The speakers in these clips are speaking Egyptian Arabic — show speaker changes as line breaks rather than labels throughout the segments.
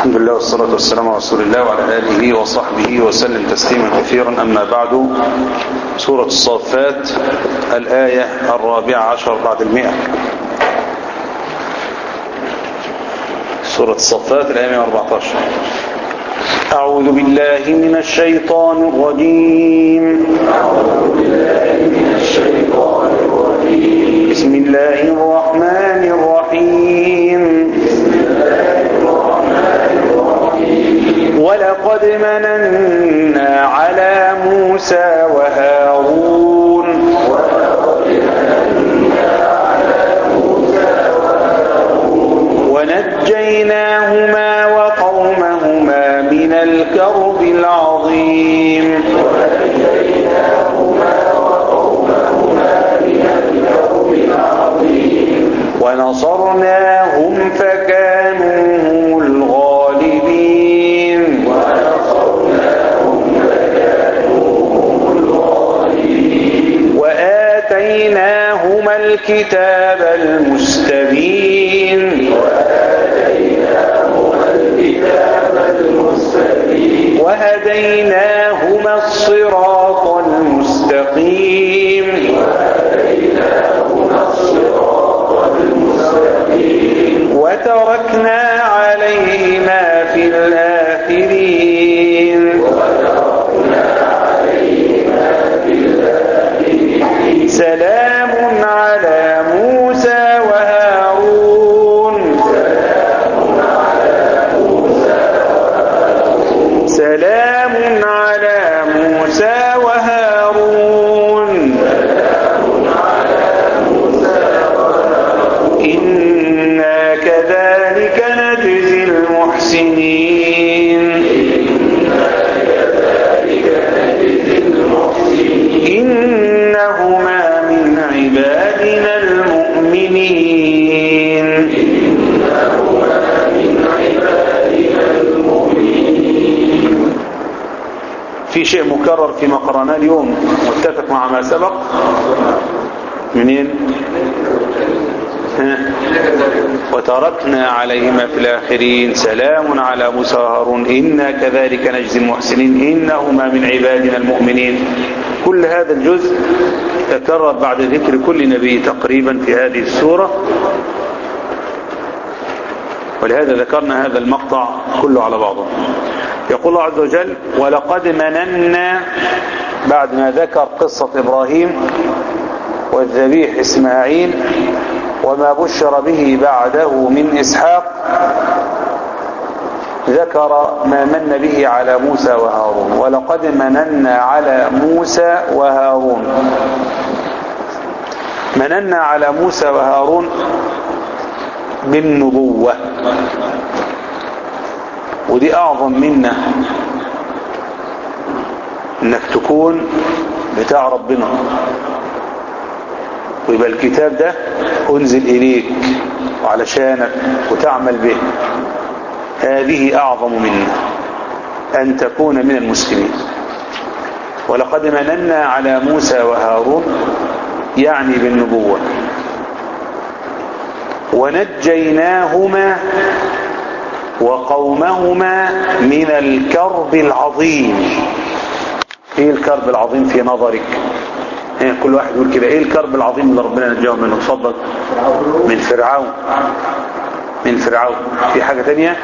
الحمد لله والصلاة والسلام على رسول الله وعلى آله وصحبه وسلم تسليما كثيرا أما بعد سورة الصافات الآية الرابعة عشر بعد المئة سورة الصفات الآية 114 أعوذ بالله من الشيطان الرجيم أعوذ بالله من الشيطان الرجيم بسم الله الرحمن الرحيم بسم الله الرحمن الرحيم ولقد مننا على موسى وهارون ولقد مننا على موسى وهارون ونجيناهما وقومهما من الكرب العظيم ونصرناهم فكانوا هم الغالبين وآتيناهما الكتاب المستبين وهديناهما الصراط المستقيم وتركنا عليهما في الآخرين سلام على موسى وهارون سلام على موسى وهارون إنا كذلك نجزي المحسنين إنهما من عبادنا المؤمنين في شيء مكرر فيما قرأناه اليوم متفق مع ما سبق منين ها؟ وتركنا عليهما في الآخرين سلام على موسى وهارون إنا كذلك نجزي المحسنين إنهما من عبادنا المؤمنين كل هذا الجزء تكرر بعد ذكر كل نبي تقريبا في هذه السورة ولهذا ذكرنا هذا المقطع كله على بعضه يقول الله عز وجل ولقد مننا بعد ما ذكر قصة إبراهيم والذبيح إسماعيل وما بشر به بعده من إسحاق ذكر ما من به على موسى وهارون ولقد مننا على موسى وهارون مننا على موسى وهارون بالنبوة ودي أعظم منا انك تكون بتاع ربنا ويبقى الكتاب ده انزل اليك وعلشانك وتعمل به هذه اعظم منا ان تكون من المسلمين ولقد مننا على موسى وهارون يعني بالنبوة ونجيناهما وقومهما من الكرب العظيم ايه الكرب العظيم في نظرك ايه كل واحد يقول كده ايه الكرب العظيم اللي ربنا نجاهم منه اتفضل من فرعون من فرعون في حاجة تانية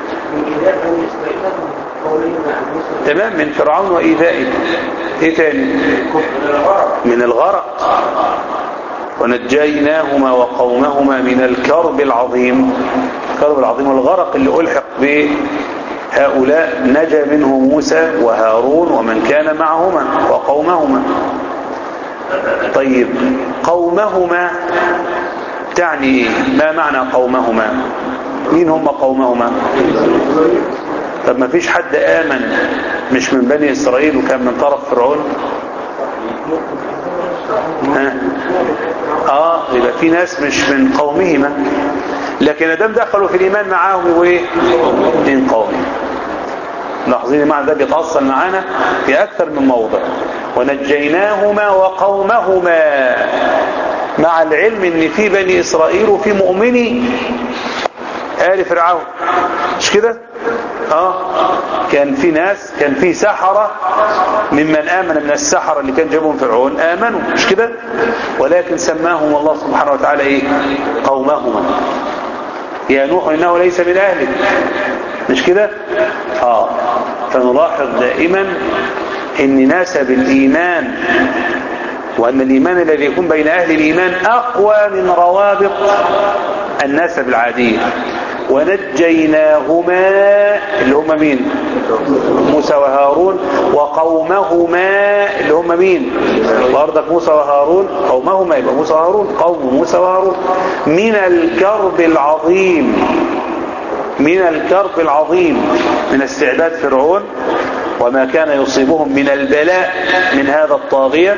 تمام من فرعون وإيذائه ايه تاني من الغرق ونجيناهما وقومهما من الكرب العظيم الكرب العظيم والغرق اللي ألحق بهؤلاء نجا منه موسى وهارون ومن كان معهما وقومهما طيب قومهما تعني ايه ما معنى قومهما مين هم قومهما طب ما فيش حد آمن مش من بني إسرائيل وكان من طرف فرعون ها اه يبقى في ناس مش من قومهما لكن ادام دخلوا في الايمان معاهم يبقوا ايه من قومهم لاحظين المعنى ده بيتأصل معانا في اكثر من موضع ونجيناهما وقومهما مع العلم ان في بني اسرائيل وفي مؤمني آل فرعون مش كده اه كان في ناس كان في سحرة ممن آمن من السحرة اللي كان جابهم فرعون آمنوا مش كده ولكن سماهم الله سبحانه وتعالى ايه قومهما يا نوح إنه ليس من أهلك مش كده اه فنلاحظ دائما ان نسب الايمان وان الايمان الذي يكون بين اهل الايمان اقوى من روابط النسب العادية ونجيناهما اللي هم مين موسى وهارون وقومهما اللي هم مين برضك موسى وهارون قومهما يبقى موسى وهارون قوم موسى وهارون من الكرب العظيم من الكرب العظيم من استعداد فرعون وما كان يصيبهم من البلاء من هذا الطاغية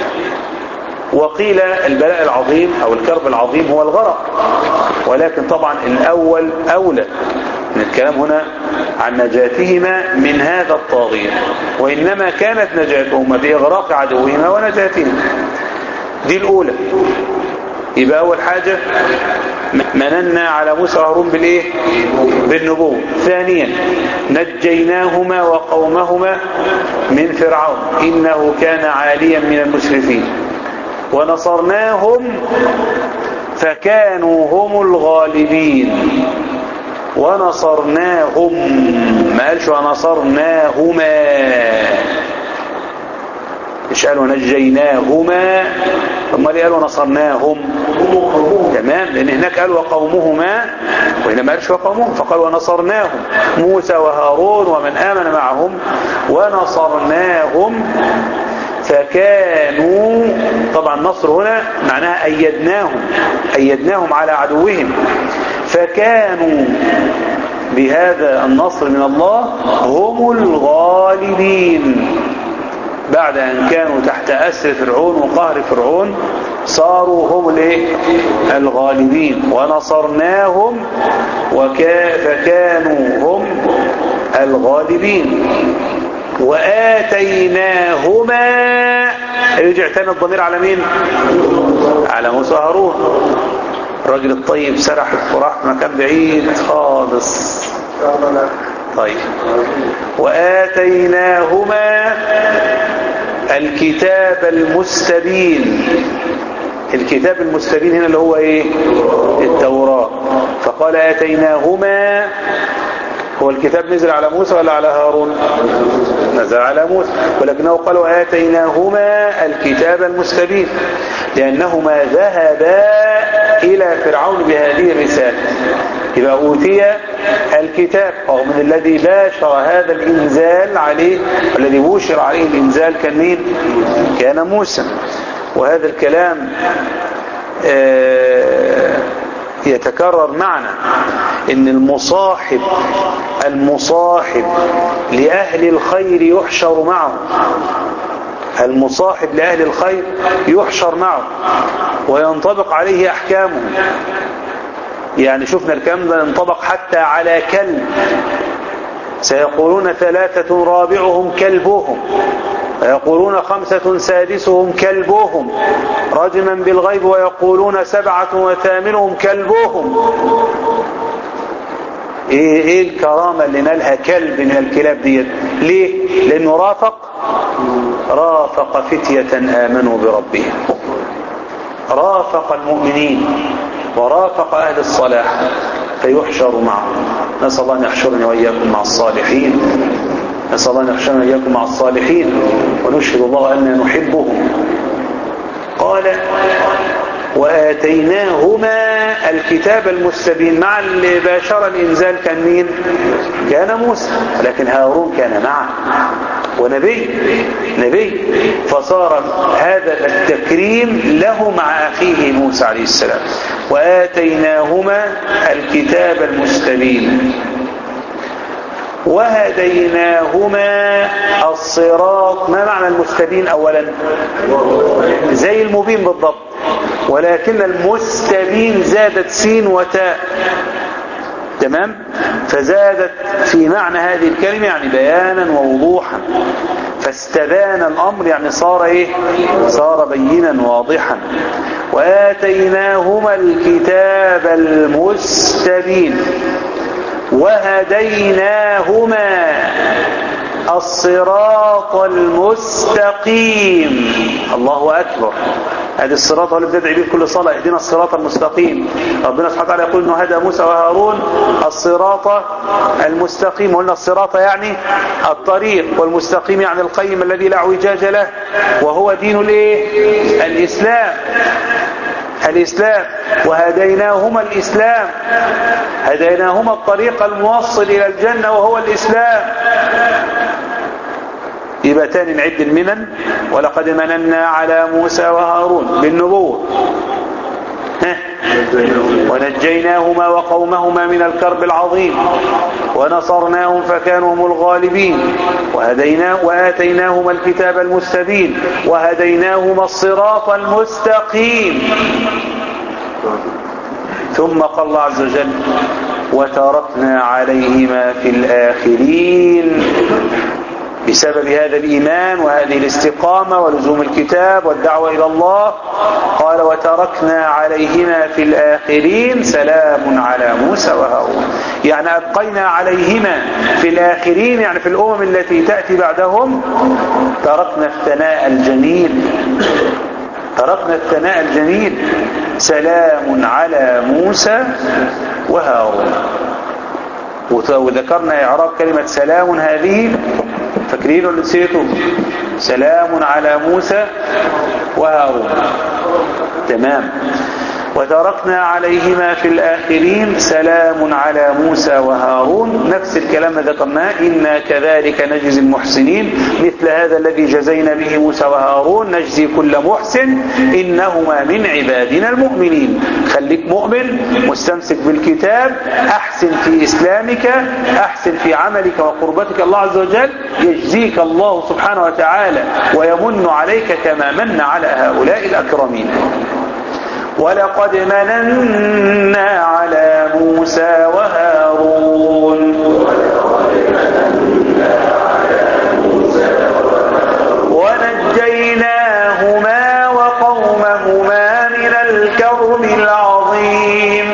وقيل البلاء العظيم أو الكرب العظيم هو الغرق ولكن طبعا الأول أولى من الكلام هنا عن نجاتهما من هذا الطاغية وإنما كانت نجاتهما بإغراق عدوهما ونجاتهما دي الأولى يبقى أول حاجة مننا على موسى وهارون بالإيه بالنبوة ثانيا نجيناهما وقومهما من فرعون إنه كان عاليا من المسرفين ونصرناهم فكانوا هم الغالبين ونصرناهم ما قالش ونصرناهما مش قال ونجيناهما ثم ليه قال ونصرناهم تمام لان هناك قال وقومهما وهنا ما قالش وقومهم فقال ونصرناهم موسى وهارون ومن آمن معهم ونصرناهم فكانوا طبعا النصر هنا معناها أيدناهم أيدناهم على عدوهم فكانوا بهذا النصر من الله هم الغالبين بعد أن كانوا تحت أسر فرعون وقهر فرعون صاروا هم الايه الغالبين ونصرناهم وكا فكانوا هم الغالبين وآتيناهما يرجع تاني الضمير على مين على موسى هارون الراجل الطيب سرح وراح مكان بعيد خالص طيب وآتيناهما الكتاب المستبين الكتاب المستبين هنا اللي هو ايه التوراة فقال آتيناهما هو الكتاب نزل على موسى ولا على هارون نزل على موسى ولكنه قال وآتيناهما الكتاب المستبين لأنهما ذهبا إلى فرعون بهذه الرسالة يبقى أوتي الكتاب أو من الذي باشر هذا الإنزال عليه والذي بوشر عليه الإنزال كان مين كان موسى وهذا الكلام آه يتكرر معنا ان المصاحب المصاحب لأهل الخير يحشر معه المصاحب لأهل الخير يحشر معه وينطبق عليه أحكامه يعني شفنا الكلام ده ينطبق حتى على كلب سيقولون ثلاثة رابعهم كلبهم ويقولون خمسة سادسهم كلبهم رجما بالغيب ويقولون سبعة وثامنهم كلبهم ايه ايه الكرامة اللي نالها كلب من الكلاب ديت ليه لانه رافق رافق فتية امنوا بربهم رافق المؤمنين ورافق اهل الصلاح فيحشر معهم نسأل الله ان يحشرني واياكم مع الصالحين نسأل الله ان يحشرنا واياكم مع الصالحين ونشهد الله أننا نحبهم قال وآتيناهما الكتاب المستبين مع اللي باشر الإنزال كان مين كان موسى لكن هارون كان معه ونبي نبي فصار هذا التكريم له مع أخيه موسى عليه السلام وآتيناهما الكتاب المستبين وهديناهما الصراط ما معنى المستبين اولا زي المبين بالضبط ولكن المستبين زادت سين وتاء تمام فزادت في معنى هذه الكلمة يعني بيانا ووضوحا فاستبان الامر يعني صار ايه صار بينا واضحا وآتيناهما الكتاب المستبين وهديناهما الصراط المستقيم الله أكبر هذه الصراط اللي بتدعي به كل صلاة اهدنا الصراط المستقيم ربنا سبحانه وتعالى يقول انه هدى موسى وهارون الصراط المستقيم قلنا الصراط يعني الطريق والمستقيم يعني القيم الذي لا اعوجاج له وهو دين الايه الاسلام الإسلام وهديناهما الإسلام هديناهما الطريق الموصل إلى الجنة وهو الإسلام يبقى تاني نعد المنن ولقد مننا على موسى وهارون بالنبوة ها؟ ونجيناهما وقومهما من الكرب العظيم ونصرناهم فكانوا هم الغالبين وهدينا وآتيناهما الكتاب المستبين وهديناهما الصراط المستقيم ثم قال الله عز وجل وتركنا عليهما في الآخرين بسبب هذا الإيمان وهذه الاستقامة ولزوم الكتاب والدعوة إلى الله قال وتركنا عليهما في الآخرين سلام على موسى وهارون يعني أبقينا عليهما في الآخرين يعني في الأمم التي تأتي بعدهم تركنا الثناء الجميل تركنا الثناء الجميل سلام على موسى وهارون وذكرنا إعراب كلمة سلام هذه فاكرين ولا نسيتوا سلام على موسى وهارون تمام وتركنا عليهما في الآخرين سلام على موسى وهارون نفس الكلام ذكرناه إنا كذلك نجزي المحسنين مثل هذا الذي جزينا به موسى وهارون نجزي كل محسن إنهما من عبادنا المؤمنين خليك مؤمن مستمسك بالكتاب أحسن في إسلامك أحسن في عملك وقربتك الله عز وجل يجزيك الله سبحانه وتعالى ويمن عليك كما من على هؤلاء الأكرمين ولقد مننا على موسى وهارون ونجيناهما وقومهما من الكرب العظيم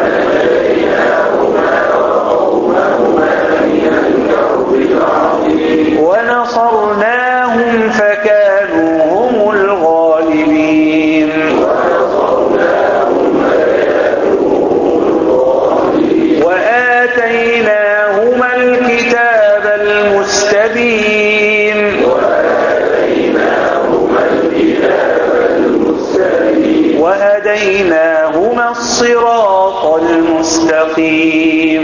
ونصرناهم فكانوا هم الغالبين وآتيناهما الكتاب المستبين وهديناهما الصراط المستقيم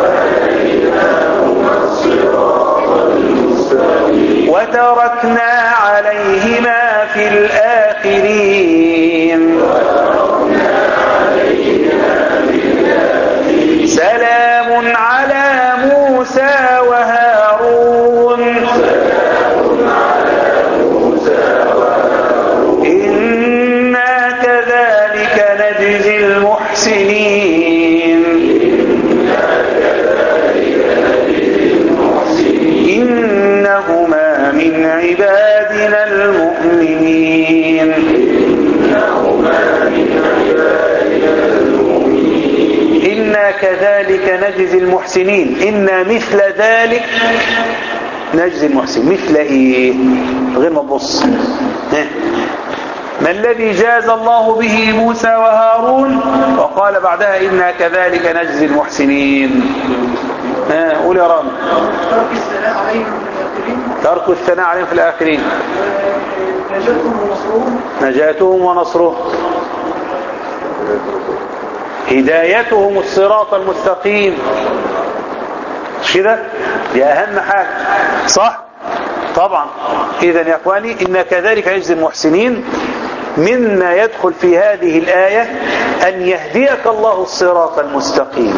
وتركنا عليهما في الآخرين سلام على موسى وهارون إنا كذلك نجزي المحسنين إنهما من عبادنا المؤمنين إنا كذلك نجزي المحسنين إنا مثل ذلك نجزي المحسنين مثل إيه غير ما تبص ها. ما الذي جاز الله به موسى وهارون وقال بعدها إنا كذلك نجزي المحسنين ها قول يا رامي
ترك الثناء عليهم في الآخرين
ترك الثناء عليهم في الآخرين
نجاتهم ونصرهم
نجاتهم ونصرهم هدايتهم الصراط المستقيم مش كده دي اهم حاجة صح طبعا اذا يا اخواني ان كذلك يجزي المحسنين مما يدخل في هذه الآية أن يهديك الله الصراط المستقيم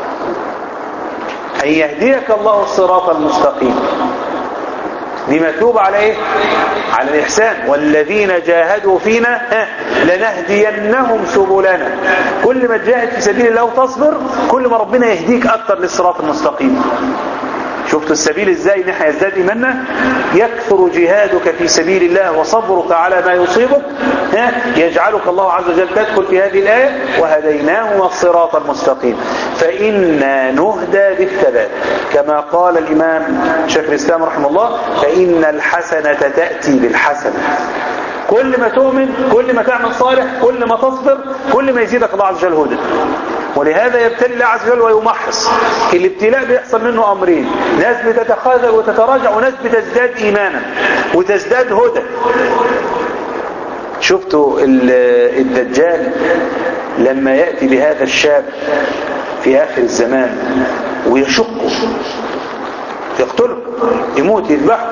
أن يهديك الله الصراط المستقيم دي مكتوب على ايه على الإحسان والذين جاهدوا فينا ها، لنهدينهم سبلنا كل ما تجاهد في سبيل الله وتصبر كل ما ربنا يهديك أكتر للصراط المستقيم شفتوا السبيل ازاي ان احنا يزداد ايماننا يكثر جهادك في سبيل الله وصبرك على ما يصيبك ها يجعلك الله عز وجل تدخل في هذه الآية وهديناه الصراط المستقيم فإنا نهدى بالثبات كما قال الإمام شيخ الإسلام رحمه الله فإن الحسنة تأتي بالحسنة كل ما تؤمن كل ما تعمل صالح كل ما تصبر كل ما يزيدك الله عز وجل هدى ولهذا يبتلي الله عز وجل ويمحص الابتلاء بيحصل منه أمرين ناس بتتخاذل وتتراجع وناس بتزداد إيمانا وتزداد هدى شفتوا الدجال لما يأتي بهذا الشاب في آخر الزمان ويشقه يقتله يموت يذبحه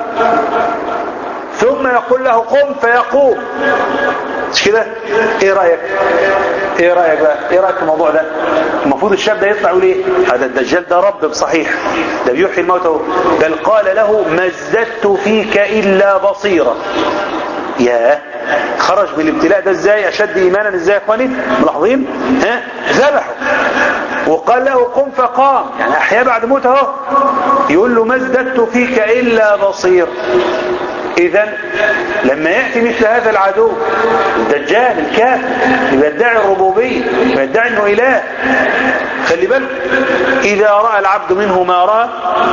ثم يقول له قم فيقوم مش كده ايه رأيك ايه رأيك بقى ايه رأيك في الموضوع ده المفروض الشاب ده يطلع يقول ايه هذا الدجال ده رب بصحيح ده بيحيي الموتى بل قال له ما ازددت فيك الا بصيرة يا خرج من الابتلاء ده ازاي اشد ايمانا ازاي يا اخواني ملاحظين ها ذبحه وقال له قم فقام يعني احيا بعد موته اهو يقول له ما ازددت فيك الا بصير اذا لما ياتي مثل هذا العدو الدجال الكافر اللي بيدعي الربوبيه بيدعي انه اله خلي بالك اذا راى العبد منه ما راى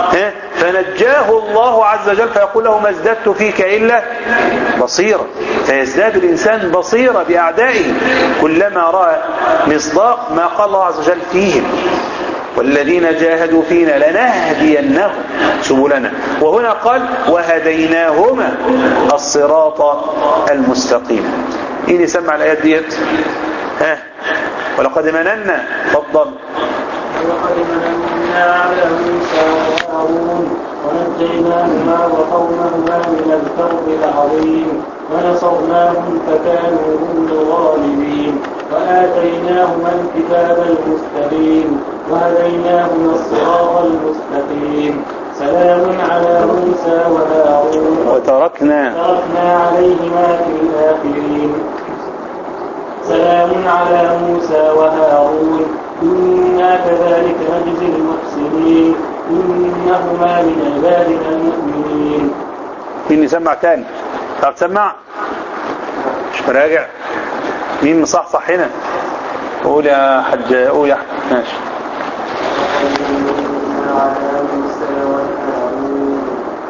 فنجاه الله عز وجل فيقول له ما ازددت فيك الا بصيرا فيزداد الانسان بصيرا باعدائه كلما راى مصداق ما قال الله عز وجل فيهم والذين جاهدوا فينا لنهدينهم سبلنا وهنا قال وهديناهما الصراط المستقيم مين يسمع الآيات ديت ها ولقد مننا فضل
ولقد مننا على موسى وهارون ونجيناهما وقومهما من الكرب العظيم ونصرناهم فكانوا هم الغالبين وآتيناهما الكتاب المستقيم وهديناهما الصراط المستقيم سلام على موسى وهارون
وتركنا
تركنا عليهما في الآخرين سلام على موسى وهارون إنا كذلك نجزي المحسنين إنهما من عبادنا المؤمنين
مين يسمع تاني طب تسمع مش مراجع مين مصحصح هنا قول يا حج قول يا احمد ماشي
على موسى وهارون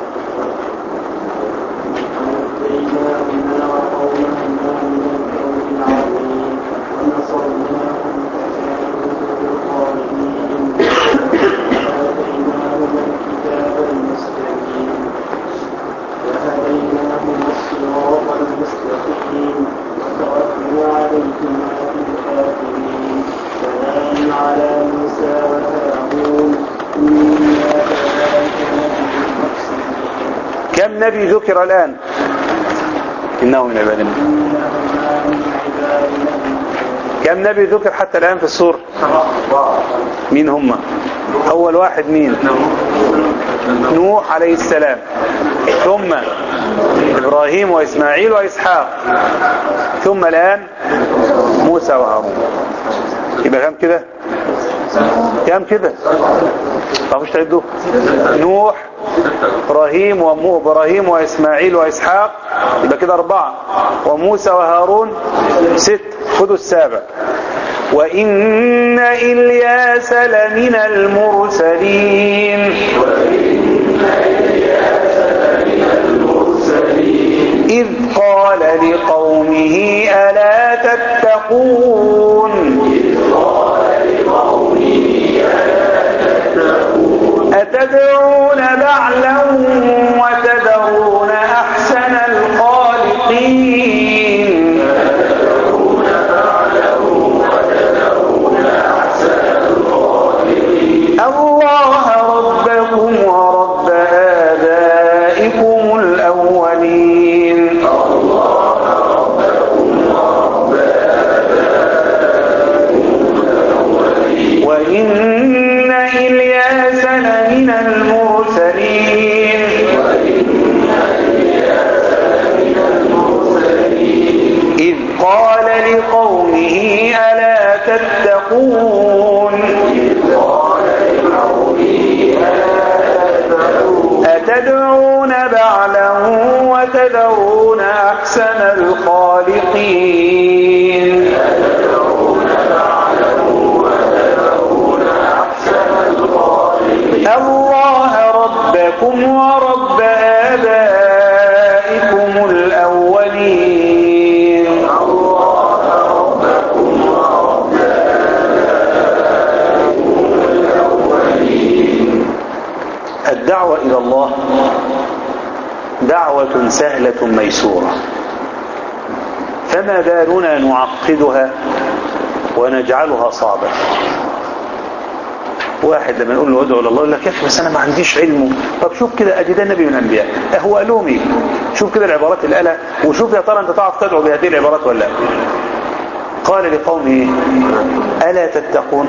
ونجيناهما وقومهما من الكون العظيم ونصرناهم فكانوا الظالمين وآتيناهما الكتاب المستقيم وهديناهما الصراط المستقيم وتركنا عليهما في الآخرين سلام على موسى وهارون إنا كذلك نجزي المحسنين
كم نبي ذكر الآن إنه من عبادنا
إنهما من عبادنا المؤمنين
كم نبي ذكر حتى الآن في السورة مين هم أول واحد مين نوح عليه السلام ثم إبراهيم وإسماعيل وإسحاق ثم الآن موسى وهارون يبقى كم كده كم كده تعرفوش تعدوا نوح إبراهيم ومو إبراهيم وإسماعيل وإسحاق يبقى كده أربعة وموسى وهارون ست خذوا السابع وإن إلياس لمن المرسلين إذ قال لقومه ألا تتقون أتدعون بعلا وتذرون أحسن الخالقين الله ربكم ورب آبائكم الأولين وإن إلياس لمن المرسلين إذ قال لقومه ألا تتقون أتدعون بعلا وتذرون أحسن الخالقين الله ربكم ورب آبائكم الأولين الدعوة إلى الله دعوة سهلة ميسورة فما بالنا نعقدها ونجعلها صعبة واحد لما نقول له ادعو الى الله يقول لك يا اخي بس انا ما عنديش علم طب شوف كده ادي ده النبي من الانبياء هو قال لهم ايه شوف كده العبارات اللي قالها وشوف يا ترى انت تعرف تدعو بهذه العبارات ولا لا قال لقومه الا تتقون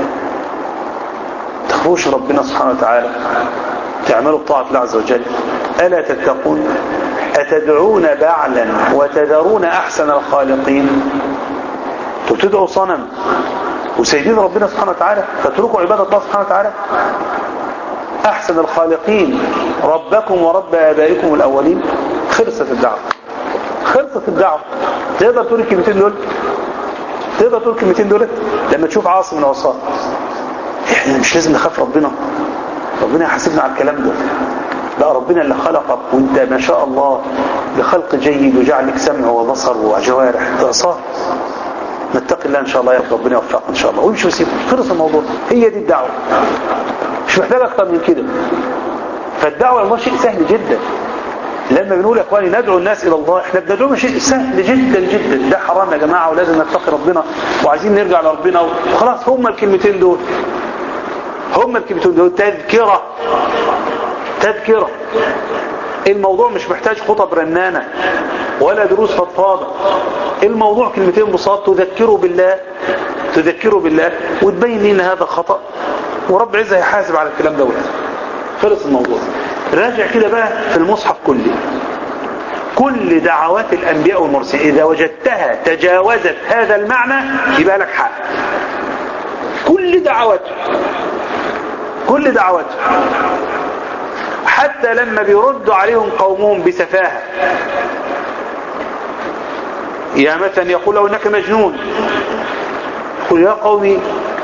تخافوش ربنا سبحانه وتعالى تعملوا بطاعة الله عز وجل ألا تتقون أتدعون بعلا وتذرون أحسن الخالقين تدعوا صنم وسيدين ربنا سبحانه وتعالى تتركوا عبادة الله سبحانه وتعالى أحسن الخالقين ربكم ورب آبائكم الأولين خلصت الدعوة خلصت الدعوة تقدر تقول الكلمتين دول تقدر تقول الكلمتين دول لما تشوف عاصم من العصاة احنا مش لازم نخاف ربنا ربنا يحاسبنا على الكلام ده لا ربنا اللي خلقك وانت ما شاء الله بخلق جيد وجعل لك سمع وبصر وجوارح تعصاه نتقي الله ان شاء الله يا رب ربنا يوفقنا ان شاء الله ويمشي ويسيب خلص الموضوع هي دي الدعوه مش محتاج اكتر من كده فالدعوه الله شيء سهل جدا لما بنقول يا اخواني ندعو الناس الى الله احنا بندعوهم شيء سهل جدا جدا ده حرام يا جماعه ولازم نتقي ربنا وعايزين نرجع لربنا وخلاص هم الكلمتين دول هم الكلمتين دول تذكره تذكره الموضوع مش محتاج خطب رنانة ولا دروس فضفاضة الموضوع كلمتين بساط تذكروا بالله تذكروا بالله وتبين لنا هذا خطأ ورب عزة يحاسب على الكلام دوت خلص الموضوع راجع كده بقى في المصحف كله كل دعوات الأنبياء والمرسلين إذا وجدتها تجاوزت هذا المعنى يبقى لك حق كل دعواته كل دعواته حتى لما بيردوا عليهم قومهم بسفاهة يا مثلا يقول له انك مجنون قل يا قومي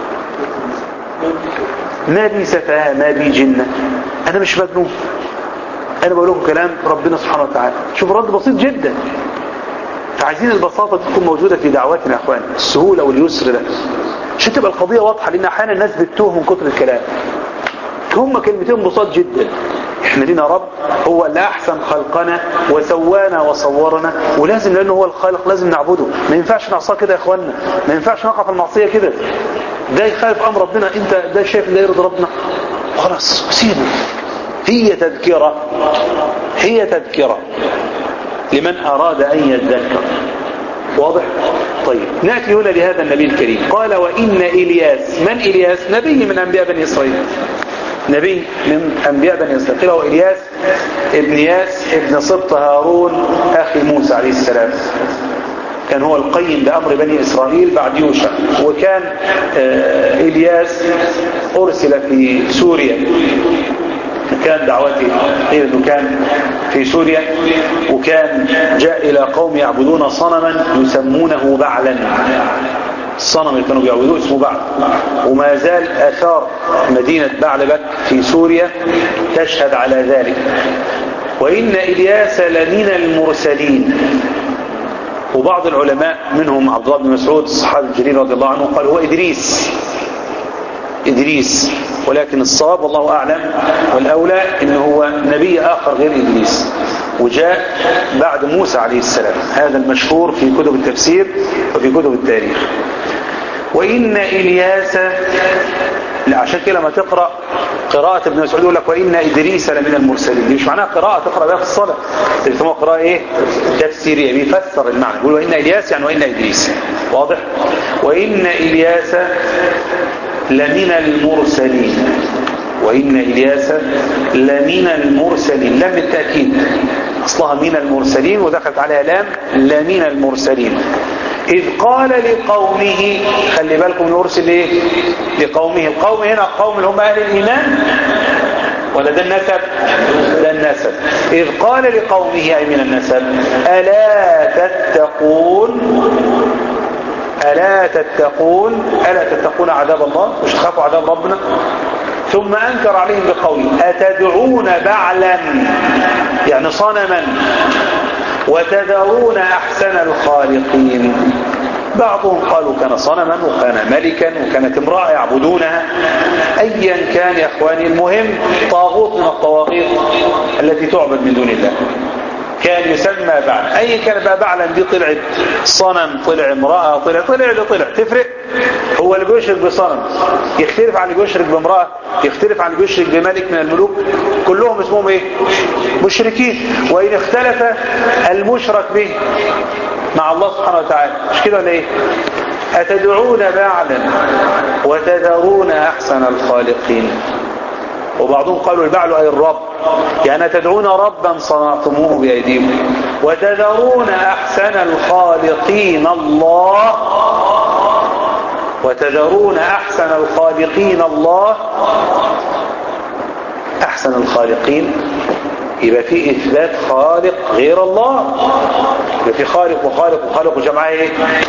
ما بي سفاهة ما بي جنة انا مش مجنون انا بقول لكم كلام ربنا سبحانه وتعالى شوف رد بسيط جدا فعايزين البساطة تكون موجودة في دعواتنا يا اخوان السهولة واليسر ده عشان تبقى القضية واضحة لان احيانا الناس بتتوه من كتر الكلام هم كلمتين بساط جدا احنا لنا رب هو اللي احسن خلقنا وسوانا وصورنا ولازم لانه هو الخالق لازم نعبده ما ينفعش نعصاه كده يا اخوانا ما ينفعش نقع في المعصية كده ده يخالف امر ربنا انت ده شايف ده يرضي ربنا خلاص سيبه هي تذكرة هي تذكرة لمن اراد ان يذكر واضح طيب نأتي هنا لهذا النبي الكريم قال وإن إلياس من إلياس نبي من أنبياء بني إسرائيل نبي من أنبياء بني إسرائيل قيل هو إلياس ابن ياس ابن سبط هارون أخي موسى عليه السلام كان هو القيم بأمر بني إسرائيل بعد يوشع وكان آه إلياس أرسل في سوريا كان دعوته قيل انه كان في سوريا وكان جاء الى قوم يعبدون صنما يسمونه بعلا الصنم اللي كانوا بيعبدوه اسمه بعل وما زال اثار مدينة بعلبك في سوريا تشهد على ذلك وان الياس لمن المرسلين وبعض العلماء منهم عبد الله بن مسعود الصحابي الجليل رضي الله عنه قال هو ادريس إدريس ولكن الصواب والله أعلم والأولى إنه هو نبي آخر غير إدريس وجاء بعد موسى عليه السلام هذا المشهور في كتب التفسير وفي كتب التاريخ وإن إلياس لا عشان كده لما تقرأ قراءة ابن مسعود يقول لك وإن إدريس لمن المرسلين دي مش معناها قراءة تقرأ بها في الصلاة تسمى قراءة إيه تفسيرية بيفسر المعنى يقول وإن إلياس يعني وإن إدريس واضح وإن إلياس لمن المرسلين وإن إلياس لمن المرسلين لم التأكيد أصلها من المرسلين ودخلت عليها لام لمن المرسلين إذ قال لقومه خلي بالكم نرسل إيه لقومه القوم هنا قوم اللي هم أهل الإيمان ولا ده النسب ده النسب إذ قال لقومه أي من النسب ألا تتقون ألا تتقون ألا تتقون عذاب الله مش تخافوا عذاب ربنا ثم أنكر عليهم بقوله أتدعون بعلا يعني صنما وتذرون أحسن الخالقين بعضهم قالوا كان صنما وكان ملكا وكانت امرأة يعبدونها أيا كان يا أخواني المهم طاغوت من الطواغيت التي تعبد من دون الله كان يسمى بعلا أي كان بقى بعلا دي طلعت صنم طلع امرأة طلع طلع اللي طلع تفرق هو اللي بيشرك بصنم يختلف عن اللي بيشرك بامرأة يختلف عن اللي بيشرك بملك من الملوك كلهم اسمهم ايه مشركين وإن اختلف المشرك به مع الله سبحانه وتعالى مش كده ولا ايه أتدعون بعلا وتذرون أحسن الخالقين وبعضهم قالوا البعل أي الرب يعني تدعون ربا صنعتموه بأيديكم وتذرون أحسن الخالقين الله وتذرون أحسن الخالقين الله أحسن الخالقين يبقى في إثبات خالق غير الله يبقى في خالق وخالق وخالق وجمعه ايه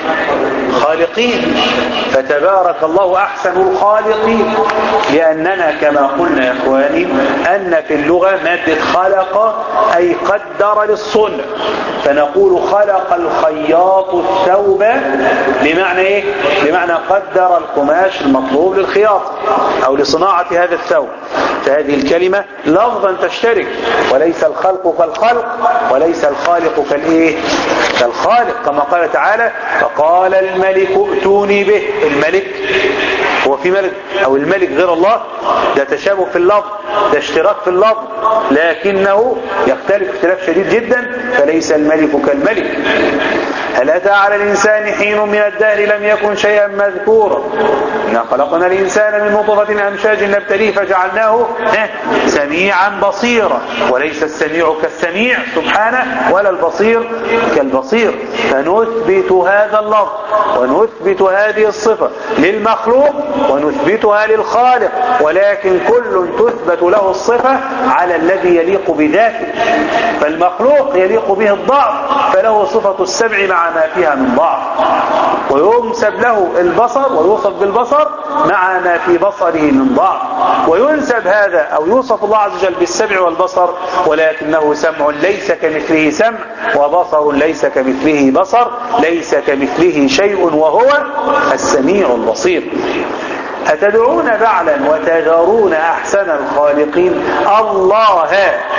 خالقين فتبارك الله أحسن الخالقين لأننا كما قلنا يا إخواني أن في اللغة مادة خلق أي قدر للصنع فنقول خلق الخياط الثوب بمعنى ايه بمعنى قدر القماش المطلوب للخياطة او لصناعة هذا الثوب فهذه الكلمة لفظا تشترك وليس الخلق كالخلق وليس الخالق كالايه كالخالق كما قال تعالى فقال الملك ائتوني به الملك هو في ملك او الملك غير الله ده تشابه في اللفظ ده اشتراك في اللفظ لكنه يختلف اختلاف شديد جدا فليس الملك كالملك هل أتى على الإنسان حين من الدهر لم يكن شيئا مذكورا إنا خلقنا الإنسان من نطفة أمشاج نبتليه فجعلناه سميعا بصيرا وليس السميع كالسميع سبحانه ولا البصير كالبصير فنثبت هذا اللفظ ونثبت هذه الصفة للمخلوق ونثبتها للخالق ولكن كل تثبت له الصفة على الذي يليق بذاته فالمخلوق يليق به الضعف فله صفة السمع مع ما فيها من ضعف وينسب له البصر ويوصف بالبصر مع ما في بصره من ضعف وينسب هذا أو يوصف الله عز وجل بالسمع والبصر ولكنه سمع ليس كمثله سمع وبصر ليس كمثله بصر ليس كمثله شيء وهو السميع البصير أتدعون بعلا وتذرون أحسن الخالقين الله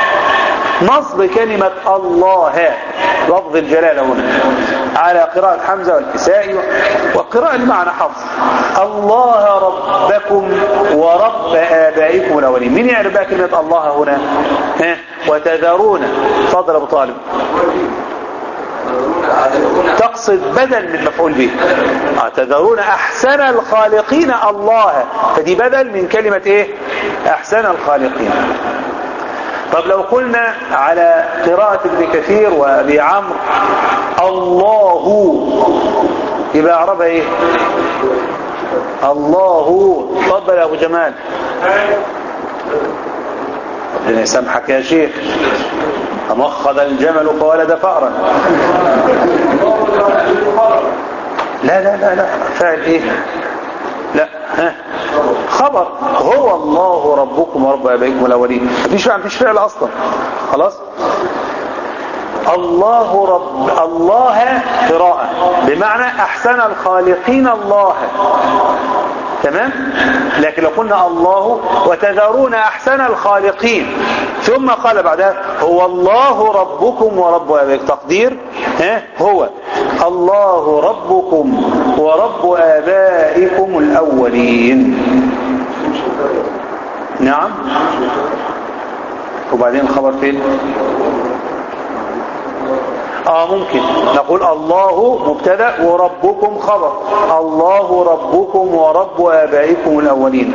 نصب كلمة الله لفظ الجلالة هنا على قراءة حمزة والكسائي وقراءة المعنى حفظ الله ربكم ورب آبائكم الأولين من يعرف بقى كلمة الله هنا ها وتذرون فضل أبو طالب تقصد بدل من مفعول به تذرون احسن الخالقين الله فدي بدل من كلمة ايه احسن الخالقين طب لو قلنا على قراءة ابن كثير وابي عمرو الله يبقى اعربها ايه الله تفضل يا ابو جمال ربنا يسامحك يا شيخ فمخذ الجمل فولد فأرا لا لا لا لا فاعل ايه لا ها خبر هو الله ربكم ورب ابائكم الاولين مفيش فعل مفيش فعل اصلا خلاص الله رب الله قراءة بمعنى احسن الخالقين الله تمام لكن لو قلنا الله وتذرون احسن الخالقين ثم قال بعدها هو الله ربكم ورب ابائكم تقدير ها هو الله ربكم ورب ابائكم الاولين نعم وبعدين الخبر فين اه ممكن نقول الله مبتدا وربكم خبر الله ربكم ورب ابائكم الاولين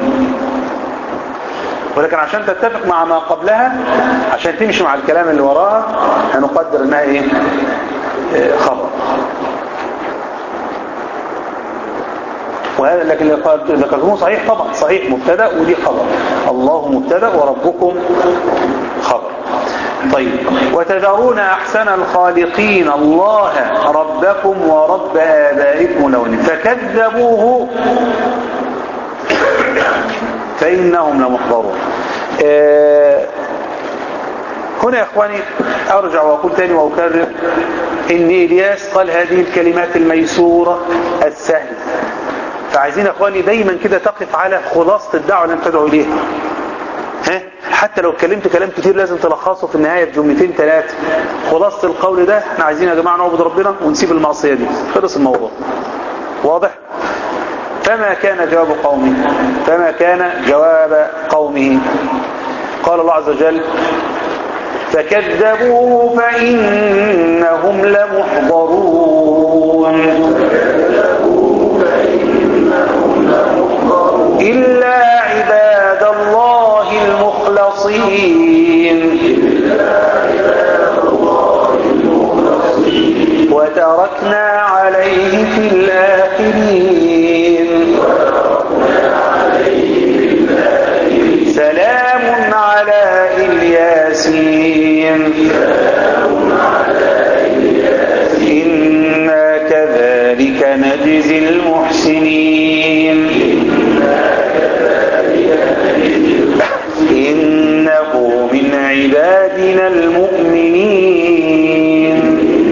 ولكن عشان تتفق مع ما قبلها عشان تمشي مع الكلام اللي وراها هنقدر انها ايه خبر وهذا لكن اللي قال- ذكرتموه صحيح طبعا صحيح مبتدا ودي خبر الله مبتدا وربكم خبر طيب وتذرون أحسن الخالقين الله ربكم ورب آبائكم الأولين فكذبوه فإنهم لمحضرون آه، هنا يا إخواني أرجع وأقول تاني وأكرر إن إلياس قال هذه الكلمات الميسورة السهلة فعايزين يا إخواني دايما كده تقف على خلاصة الدعوة اللي أنت تدعو إليها ها حتى لو اتكلمت كلام كتير لازم تلخصه في النهاية بجملتين ثلاثة خلاصة القول ده احنا عايزين يا جماعة نعبد ربنا ونسيب المعصية دي خلص الموضوع واضح فما كان جواب قومه فما كان جواب قومه قال الله عز وجل فكذبوه فإنهم لمحضرون إلا عباد الله المخلصين وتركنا عليه في الآخرين سلام على الياسين إنا كذلك نجزي المحسنين إنه من عبادنا المؤمنين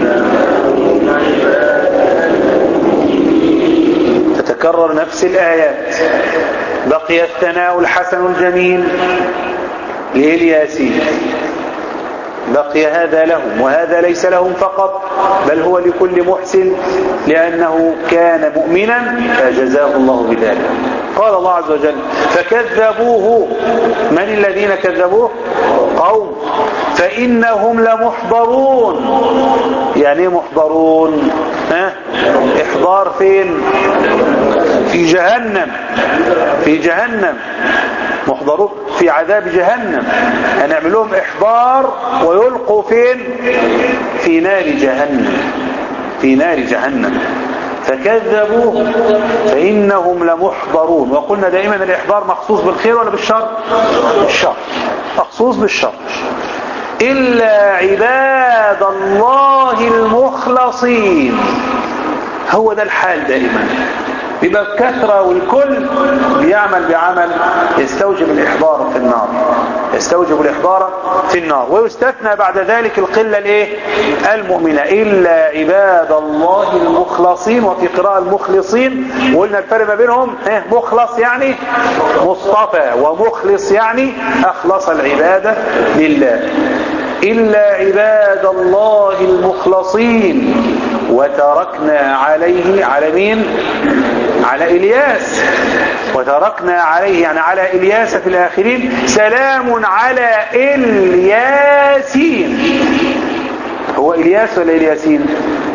تتكرر نفس الآيات بقي الثناء الحسن الجميل لإلياسين بقي هذا لهم وهذا ليس لهم فقط بل هو لكل محسن لأنه كان مؤمنا فجزاه الله بذلك قال الله عز وجل فكذبوه من الذين كذبوه قوم فإنهم لمحضرون يعني ايه محضرون ها احضار فين في جهنم في جهنم محضرون في عذاب جهنم هنعمل لهم احضار ويلقوا فين في نار جهنم في نار جهنم فكذبوه فإنهم لمحضرون وقلنا دائما الإحضار مخصوص بالخير ولا بالشر بالشر مخصوص بالشر إلا عباد الله المخلصين هو ده الحال دائما يبقى الكثرة والكل بيعمل بعمل يستوجب الإحضار في النار يستوجب الإحضار في النار ويستثنى بعد ذلك القلة الايه المؤمنة إلا عباد الله المخلصين وفي قراءة المخلصين وقلنا الفرق ما بينهم إيه مخلص يعني مصطفى ومخلص يعني أخلص العبادة لله إلا عباد الله المخلصين وتركنا عليه على مين على إلياس وتركنا عليه يعني على إلياس في الآخرين سلام على إلياسين هو إلياس ولا إلياسين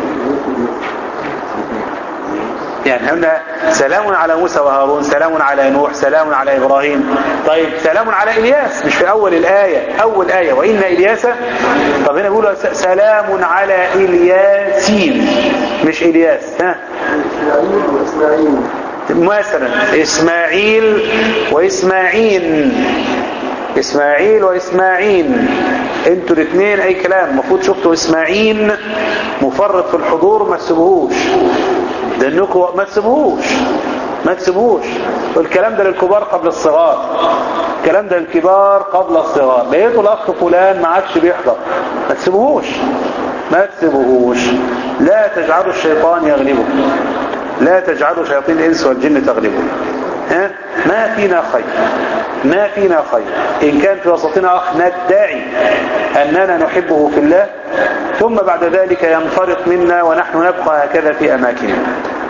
يعني هنا سلام على موسى وهارون سلام على نوح سلام على إبراهيم طيب سلام على إلياس مش في أول الآية أول آية وإن إلياس طب هنا بيقولوا س- سلام على إلياسين مش إلياس ها
إسماعيل وإسماعيل
مثلا إسماعيل وإسماعيل إسماعيل وإسماعيل انتوا الاثنين أي كلام المفروض شفتوا إسماعيل مفرط في الحضور ما تسيبوهوش ده انكم ما تسيبوهوش ما تسيبوهوش والكلام ده للكبار قبل الصغار الكلام ده للكبار قبل الصغار لقيتوا الاخ فلان ما عادش بيحضر ما تسيبوهوش ما تسيبوهوش لا تجعلوا الشيطان يغلبه لا تجعلوا شياطين الانس والجن تغلبه ها ما فينا خير ما فينا خير إن كان في وسطنا أخ ندعي أننا نحبه في الله ثم بعد ذلك ينفرط منا ونحن نبقى هكذا في أماكننا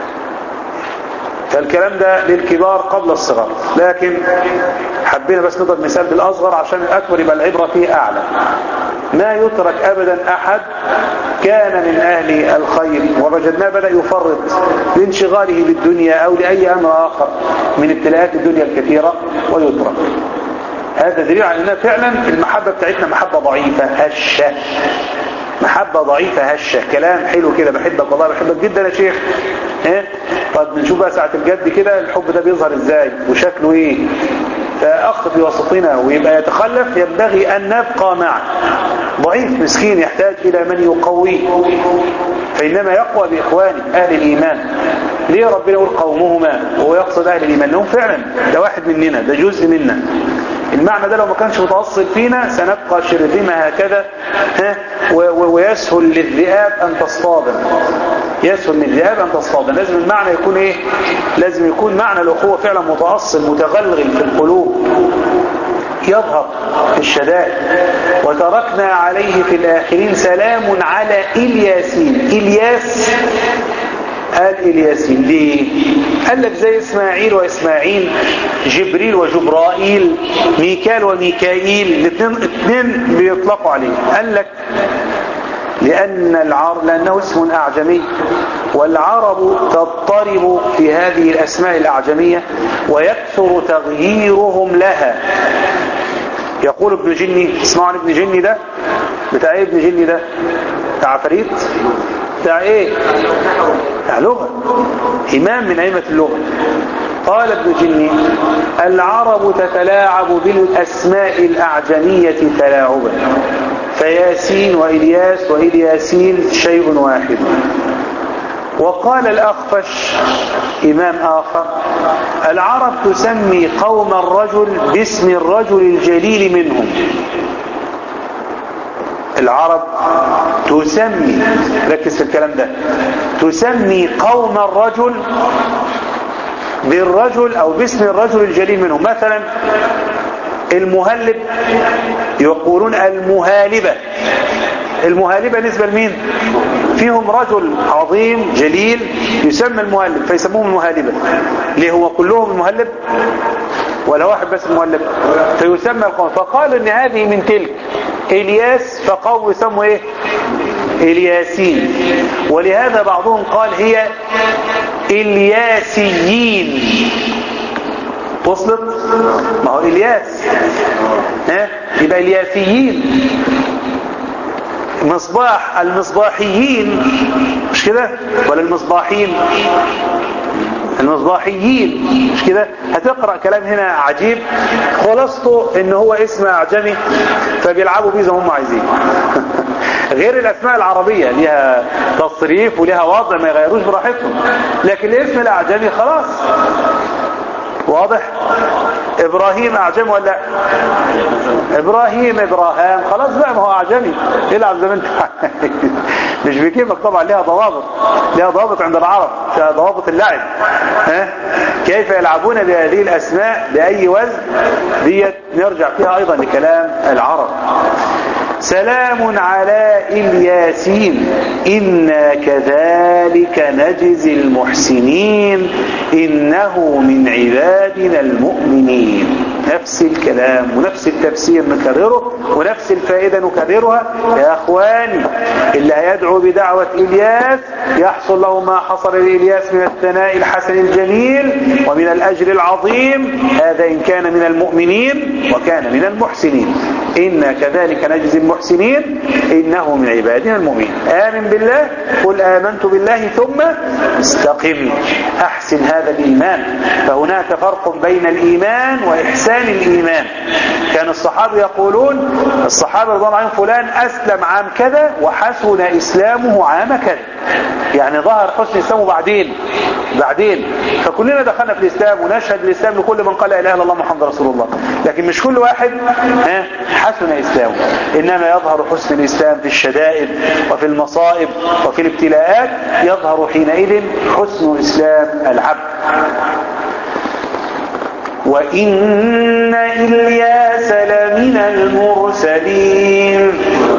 فالكلام ده للكبار قبل الصغار لكن حبينا بس نضرب مثال بالأصغر عشان الأكبر يبقى العبرة فيه أعلى ما يترك أبدا أحد كان من أهل الخير ووجدناه بدأ يفرط لانشغاله بالدنيا أو لأي أمر آخر من ابتلاءات الدنيا الكثيرة ويترك هذا دليل على أنها فعلا المحبة بتاعتنا محبة ضعيفة هشة محبة ضعيفة هشة كلام حلو كده بحبك والله بحبك جدا يا شيخ ها طب نشوف بقى ساعة الجد كده الحب ده بيظهر ازاي وشكله ايه فأخ في وسطنا ويبقى يتخلف ينبغي أن نبقى معه ضعيف مسكين يحتاج إلى من يقويه فإنما يقوى بإخوانه أهل الإيمان ليه ربنا يقول قومهما وهو يقصد أهل الإيمان لهم فعلا ده واحد مننا ده جزء منا المعنى ده لو ما كانش متأصل فينا سنبقى شرذمة هكذا ها و- و- ويسهل للذئاب أن تصطادم يسهل للذئاب أن تصطادم لازم المعنى يكون إيه لازم يكون معنى الأخوة فعلا متأصل متغلغل في القلوب يظهر في الشدائد وتركنا عليه في الآخرين سلام على إلياسين إلياس قال إلياسين ليه قال لك زي إسماعيل وإسماعيل جبريل وجبرائيل ميكال وميكائيل الاثنين اثنين بيطلقوا عليه قال لك لأن العرب لأنه اسم أعجمي والعرب تضطرب في هذه الأسماء الأعجمية ويكثر تغييرهم لها يقول ابن جني اسمعوا عن ابن جني ده بتاع ايه ابن جني ده بتاع عفاريت بتاع ايه بتاع لغة إمام من أئمة اللغة قال ابن جني العرب تتلاعب بالأسماء الأعجمية تلاعبا فياسين وإلياس وإلياسين شيء واحد وقال الأخفش إمام آخر العرب تسمي قوم الرجل باسم الرجل الجليل منهم العرب تسمي ركز في الكلام ده تسمي قوم الرجل بالرجل أو باسم الرجل الجليل منهم مثلا المهلب يقولون المهالبة المهالبة نسبة لمين فيهم رجل عظيم جليل يسمى المهلب فيسموهم المهالبة ليه هو كلهم المهلب ولا واحد بس المهلب فيسمى القوم فقال ان هذه من تلك الياس فقوم يسموا ايه الياسين ولهذا بعضهم قال هي الياسيين وصلت ما هو الياس ها يبقى الياسيين مصباح المصباحيين مش كده ولا المصباحين المصباحيين مش كده هتقرأ كلام هنا عجيب خلاصته ان هو اسم اعجمي فبيلعبوا بيه زي ما هم عايزين غير الاسماء العربية ليها تصريف وليها وضع ما يغيروش براحتهم لكن الاسم الاعجمي خلاص واضح ابراهيم اعجمي ولا لا ابراهيم ابراهام خلاص بقى ما هو اعجمي العب زي ما انت مش بكيفك طبعا ليها ضوابط ليها ضوابط عند العرب فيها ضوابط اللعب ها كيف يلعبون بهذه الاسماء باي وزن ديت نرجع فيها ايضا لكلام العرب سلام على الياسين إنا كذلك نجزي المحسنين إنه من عبادنا المؤمنين نفس الكلام ونفس التفسير نكرره ونفس الفائدة نكررها يا أخواني اللي هيدعو بدعوة إلياس يحصل له ما حصل لإلياس من الثناء الحسن الجميل ومن الأجر العظيم هذا إن كان من المؤمنين وكان من المحسنين إنا كذلك نجزي المحسنين إنه من عبادنا المؤمنين آمن بالله قل آمنت بالله ثم استقم أحسن هذا الإيمان فهناك فرق بين الإيمان وإحسان الإيمان كان الصحابة يقولون الصحابة رضي الله عنهم فلان أسلم عام كذا وحسن إسلامه عام كذا يعني ظهر حسن إسلامه بعدين بعدين فكلنا دخلنا في الإسلام ونشهد الإسلام لكل من قال لا إله إلا الله محمد رسول الله لكن مش كل واحد ها حسن إسلامه إنما يظهر حسن الإسلام في الشدائد وفي المصائب وفي الابتلاءات يظهر حينئذ حسن إسلام العبد وإن إلياس لمن المرسلين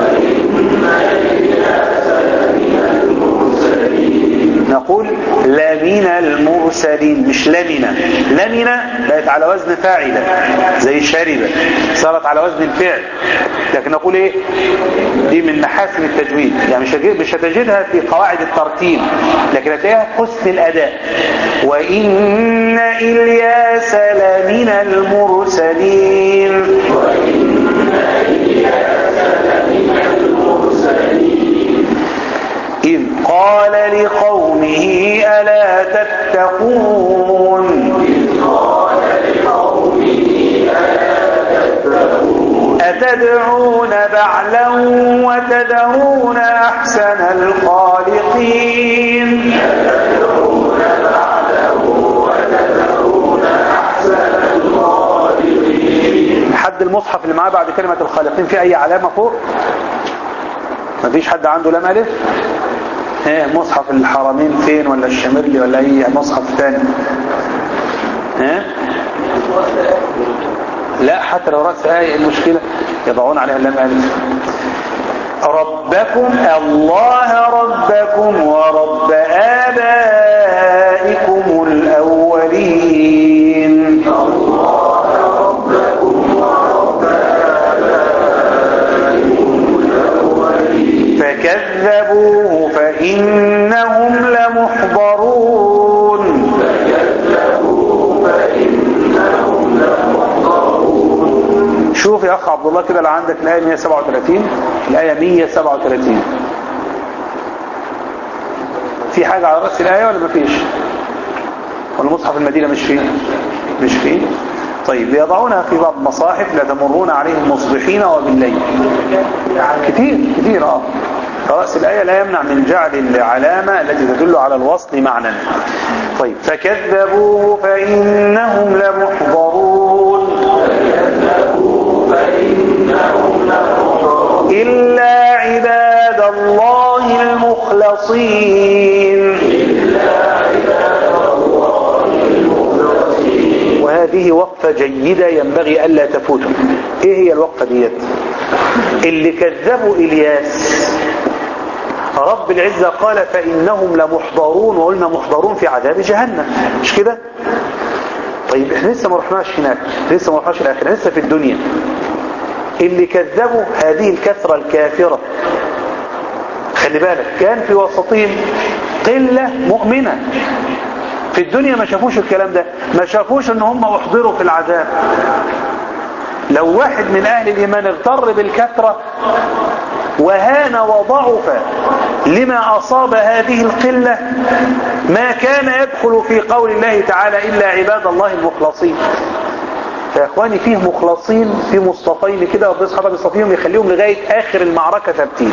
نقول لمن المرسلين مش لمن لمن بقت على وزن فاعلة زي شربة صارت على وزن الفعل لكن نقول ايه دي من محاسن التجويد يعني مش هتجد- مش هتجدها في قواعد الترتيب لكن هتلاقيها في حسن الاداء وان الياس لمن المرسلين إذ قال لقومه ألا تتقون أتدعون بعلا وتدعون أحسن الخالقين حد المصحف اللي معاه بعد كلمة الخالقين في أي علامة فوق مفيش حد عنده لام ألف ايه مصحف الحرمين فين ولا الشمرلي ولا أي مصحف تاني ايه لا حتى لو رأس آية المشكلة يضعون عليها اللام ألف ربكم الله ربكم ورب آبائكم الأولين فكذبوه فإنهم لمحضرون شوف يا أخ عبد الله كده اللي عندك الآية 137 الآية 137 في حاجة على رأس الآية ولا مفيش ولا مصحف المدينة مش فيه مش فيه طيب يضعونها في بعض المصاحف لتمرون عليهم مصبحين وبالليل كتير كتير اه فرأس الآية لا يمنع من جعل العلامة التي تدل على الوصل معنى طيب فكذبوه فإنهم لمحضرون إلا عباد الله المخلصين وهذه وقفة جيدة ينبغي ألا تفوتوا إيه هي الوقفة ديت اللي كذبوا إلياس رب العزة قال فإنهم لمحضرون وقلنا محضرون في عذاب جهنم مش كده طيب احنا لسه ما رحناش هناك لسه ما رحناش الآخر لسه في الدنيا اللي كذبوا هذه الكثرة الكافرة خلي بالك كان في وسطهم قلة مؤمنة في الدنيا ما شافوش الكلام ده ما شافوش ان هم احضروا في العذاب لو واحد من اهل الايمان اغتر بالكثرة وهان وضعف لما اصاب هذه القلة ما كان يدخل في قول الله تعالى الا عباد الله المخلصين فيا اخواني فيه مخلصين في مصطفين كده ربنا سبحانه بيصطفيهم يخليهم لغاية اخر المعركة ثابتين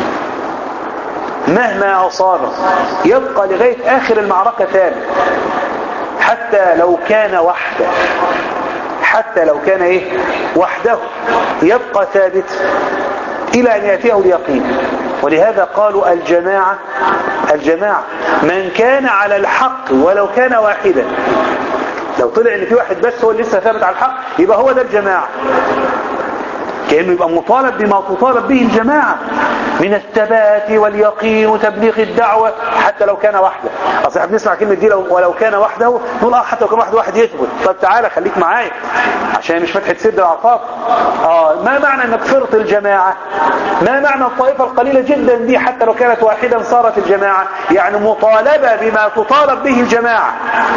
مهما اصابه يبقى لغاية اخر المعركة ثابت حتى لو كان وحده حتى لو كان ايه وحده يبقى ثابت الى ان ياتيه اليقين ولهذا قالوا الجماعة الجماعة من كان على الحق ولو كان واحدا لو طلع ان في واحد بس هو اللي لسه ثابت على الحق يبقى هو ده الجماعة كأنه يبقى مطالب بما تطالب به الجماعة من الثبات واليقين وتبليغ الدعوة حتى لو كان وحده اصل احنا بنسمع كلمة دي لو ولو كان وحده نقول اه حتى لو كان واحد واحد يثبت طب تعالى خليك معايا عشان مش فتحة سد العفاف اه ما معنى انك فرط الجماعة ما معنى الطائفة القليلة جدا دي حتى لو كانت واحدا صارت الجماعة يعني مطالبة بما تطالب به الجماعة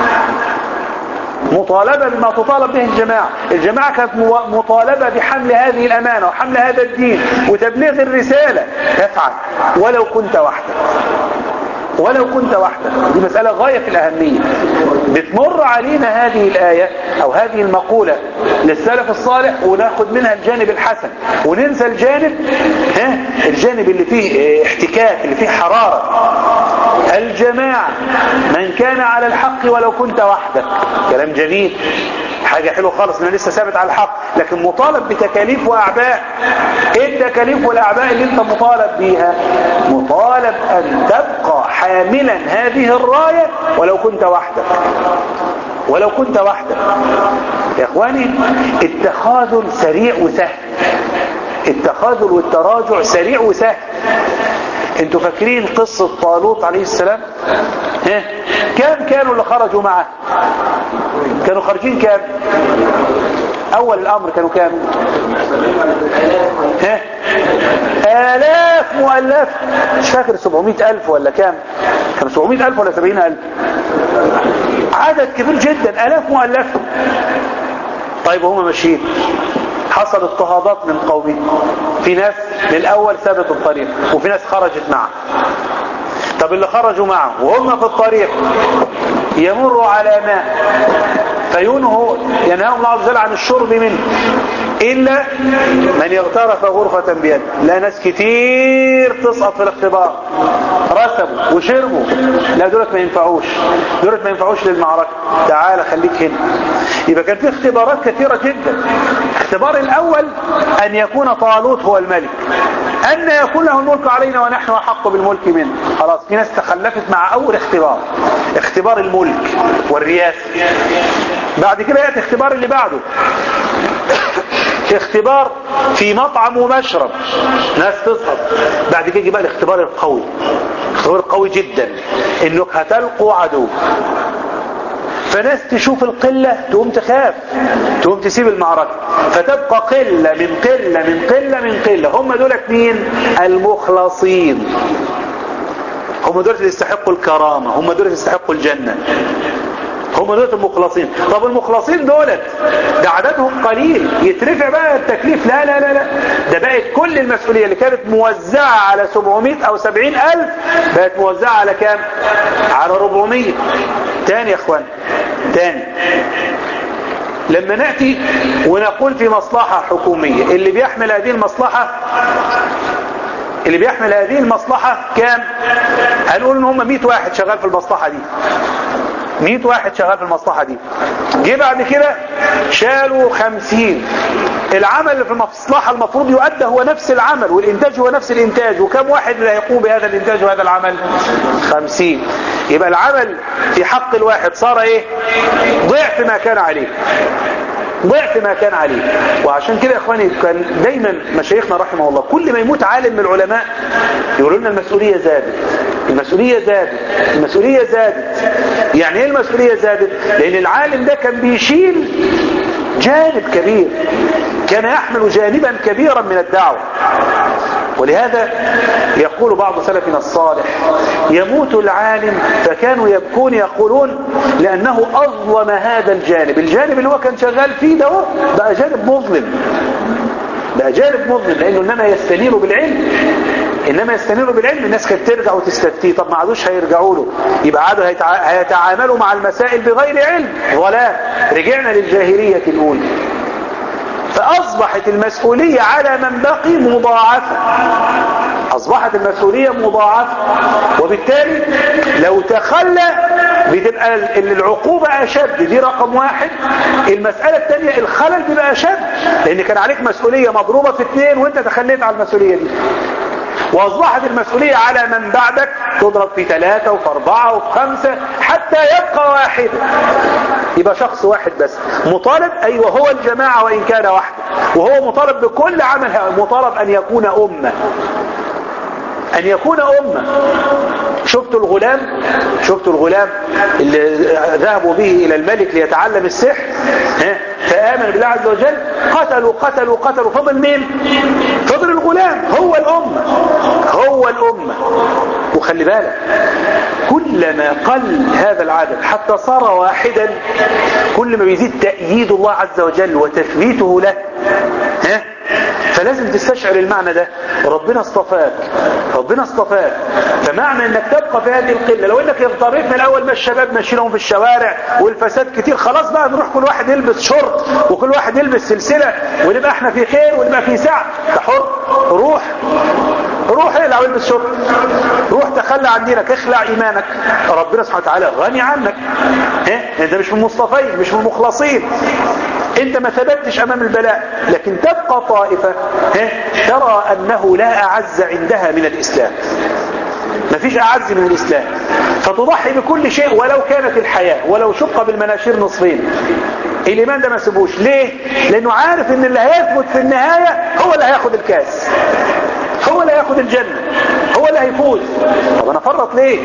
مطالبة بما تطالب به الجماعة الجماعة كانت مطالبة بحمل هذه الأمانة وحمل هذا الدين وتبليغ الرسالة تفعل ولو كنت وحدك ولو كنت وحدك دي مسألة غاية في الأهمية بتمر علينا هذه الآية أو هذه المقولة للسلف الصالح وناخد منها الجانب الحسن وننسى الجانب ها الجانب اللي فيه احتكاك اللي فيه حرارة الجماعة من كان على الحق ولو كنت وحدك كلام جميل حاجة حلوة خالص انه لسه ثابت على الحق لكن مطالب بتكاليف واعباء ايه التكاليف والاعباء اللي انت مطالب بيها مطالب ان تبقى حاملا هذه الراية ولو كنت وحدك ولو كنت وحدك يا اخواني التخاذل سريع وسهل التخاذل والتراجع سريع وسهل انتوا فاكرين قصة طالوت عليه السلام ها كام كانوا اللي خرجوا معه كانوا خارجين كام اول الامر كانوا كام ها الاف مؤلف مش فاكر 700 الف ولا كام كانوا 700 الف ولا 70 الف عدد كبير جدا الاف مؤلف طيب هم ماشيين حصل اضطهادات من قومه في ناس للأول ثبتوا الطريق وفي ناس خرجت معه طب اللي خرجوا معه وهم في الطريق يمر على ماء فينهوا ينهاهم الله عز وجل عن الشرب منه إلا من اغترف غرفة بيده لا ناس كتير تسقط في الاختبار رسبوا وشربوا لا دولت ما ينفعوش دولت ما ينفعوش للمعركة تعال خليك هنا يبقى كان في اختبارات كثيرة جدا الاختبار الأول أن يكون طالوت هو الملك أن يكون له الملك علينا ونحن أحق بالملك منه خلاص في ناس تخلفت مع أول اختبار اختبار الملك والرياسة بعد كده يأتي اختبار اللي بعده اختبار في مطعم ومشرب ناس تسقط بعد كده يجي بقى الاختبار القوي اختبار قوي جدا انك هتلقوا عدو فناس تشوف القلة تقوم تخاف تقوم تسيب المعركة فتبقى قلة من قلة من قلة من قلة هم دولت مين المخلصين هم دولت اللي يستحقوا الكرامة هم دولت اللي يستحقوا الجنة هم دولت المخلصين طب المخلصين دولت ده عددهم قليل يترفع بقى التكليف لا لا لا لا ده بقت كل المسؤولية اللي كانت موزعة على 700 او 70 الف بقت موزعة على كام على 400 تاني يا اخوان تاني لما نأتي ونقول في مصلحة حكومية اللي بيحمل هذه المصلحة اللي بيحمل هذه المصلحة كام هنقول ان هم 100 واحد شغال في المصلحة دي 100 واحد شغال في المصلحة دي جه بعد كده شالوا 50 العمل اللي في المصلحة المفروض يؤدى هو نفس العمل والإنتاج هو نفس الإنتاج وكم واحد اللي هيقوم بهذا الإنتاج وهذا العمل 50 يبقى العمل في حق الواحد صار إيه ضعف ما كان عليه ضعف ما كان عليه وعشان كده يا اخواني كان دايما مشايخنا رحمه الله كل ما يموت عالم من العلماء يقولوا لنا المسؤولية زادت المسؤولية زادت المسؤولية زادت يعني ايه المسؤولية زادت لان العالم ده كان بيشيل جانب كبير كان يحمل جانبا كبيرا من الدعوة ولهذا يقول بعض سلفنا الصالح يموت العالم فكانوا يبكون يقولون لأنه أظلم هذا الجانب الجانب اللي هو كان شغال فيه ده بقى جانب مظلم بقى جانب مظلم لأنه إنما يستنير بالعلم إنما يستنير بالعلم الناس كانت ترجع وتستفتيه طب ما عادوش هيرجعوا له يبقى عادوا هيتعاملوا مع المسائل بغير علم ظلام رجعنا للجاهلية الأولى فأصبحت المسؤولية على من بقي مضاعفة أصبحت المسؤولية مضاعفة وبالتالي لو تخلى بتبقى العقوبة أشد دي رقم واحد المسألة الثانية الخلل بيبقى أشد لأن كان عليك مسؤولية مضروبة في اثنين وانت تخليت على المسؤولية دي واصبحت المسؤولية على من بعدك تضرب في ثلاثة وفي أربعة وفي خمسة حتى يبقى واحد يبقى شخص واحد بس مطالب أيوة هو الجماعة وإن كان وحده وهو مطالب بكل عمل مطالب أن يكون أمة أن يكون أمة شفتوا الغلام شفتوا الغلام اللي ذهبوا به إلى الملك ليتعلم السحر فآمن بالله عز وجل قتلوا قتلوا قتلوا فضل مين فضل الغلام هو الأمة هو الأمة وخلي بالك كلما قل هذا العدد حتى صار واحدا كل ما بيزيد تأييد الله عز وجل وتثبيته له ها فلازم تستشعر المعنى ده ربنا اصطفاك ربنا اصطفاك فمعنى انك تبقى في هذه القلة لو انك اضطريت من الاول ما الشباب ماشيينهم في الشوارع والفساد كتير خلاص بقى نروح كل واحد يلبس شورت وكل واحد يلبس سلسلة ونبقى احنا في خير ونبقى في سعة ده حر روح روح اقلع والبس شورت روح تخلى عن دينك اخلع ايمانك ربنا سبحانه وتعالى غني عنك ها انت مش من المصطفين مش من المخلصين انت ما ثبتش امام البلاء لكن تبقى طائفة ها ترى انه لا اعز عندها من الاسلام ما فيش اعز من الاسلام فتضحي بكل شيء ولو كانت الحياة ولو شق بالمناشير نصفين الايمان ده ما سيبوش ليه لانه عارف ان اللي هيثبت في النهاية هو اللي هياخد الكاس هو اللي هياخد الجنة هو اللي هيفوز طب انا فرط ليه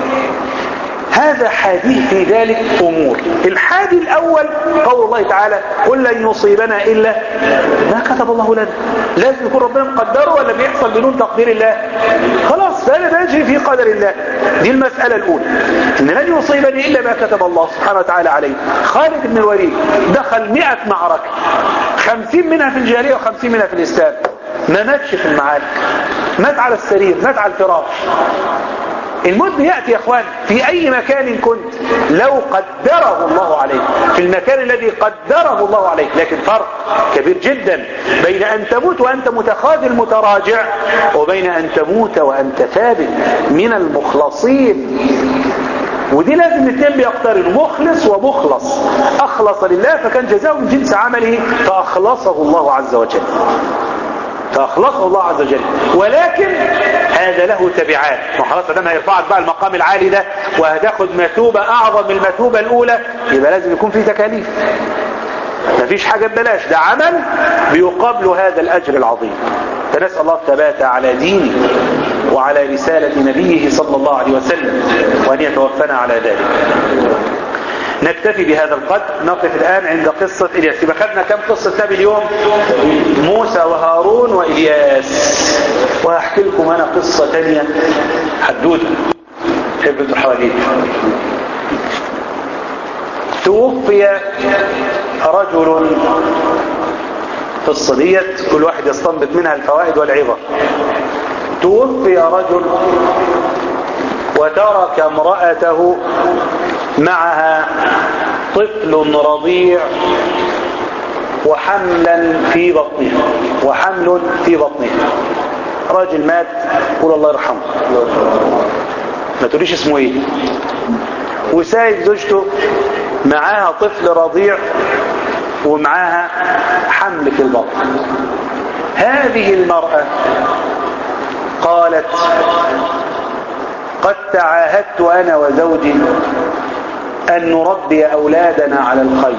هذا حديث في ذلك أمور الحادي الأول قول الله تعالى قل لن يصيبنا إلا ما كتب الله لنا لازم يكون ربنا مقدره ولا بيحصل بدون تقدير الله خلاص فهذا بيجري في قدر الله دي المسألة الأولى إن لن يصيبني إلا ما كتب الله سبحانه وتعالى عليه خالد بن الوليد دخل مئة معركة خمسين منها في الجارية وخمسين منها في الإسلام ما ماتش في المعارك مات على السرير مات على الفراش الموت بيأتي يا اخوان في اي مكان كنت لو قدره الله عليك في المكان الذي قدره الله عليك لكن فرق كبير جدا بين ان تموت وانت متخاذل متراجع وبين ان تموت وانت ثابت من المخلصين ودي لازم الاثنين بيقترنوا مخلص ومخلص اخلص لله فكان جزاؤه من جنس عمله فاخلصه الله عز وجل فأخلصه الله عز وجل ولكن هذا له تبعات وخلاص ادام هيرفعك بقى المقام العالي ده وهتاخد مثوبة أعظم من المثوبة الأولى يبقى لازم يكون في تكاليف مفيش حاجة ببلاش ده عمل بيقابل هذا الأجر العظيم فنسأل الله الثبات على دينه وعلى رسالة نبيه صلى الله عليه وسلم وأن يتوفنا على ذلك نكتفي بهذا القدر نقف الآن عند قصة إلياس يبقى خدنا كم قصة نبي اليوم موسى وهارون وإلياس وهحكي لكم أنا قصة تانية حدودة حبة حواليك توفي رجل قصة ديت كل واحد يستنبط منها الفوائد والعظة توفي رجل وترك امرأته معها طفل رضيع وحملا في بطنها وحمل في بطنها راجل مات قول الله يرحمه ما تقوليش اسمه ايه وسايب زوجته معاها طفل رضيع ومعاها حمل في البطن هذه المرأة قالت قد تعاهدت أنا وزوجي أن نربي أولادنا على الخير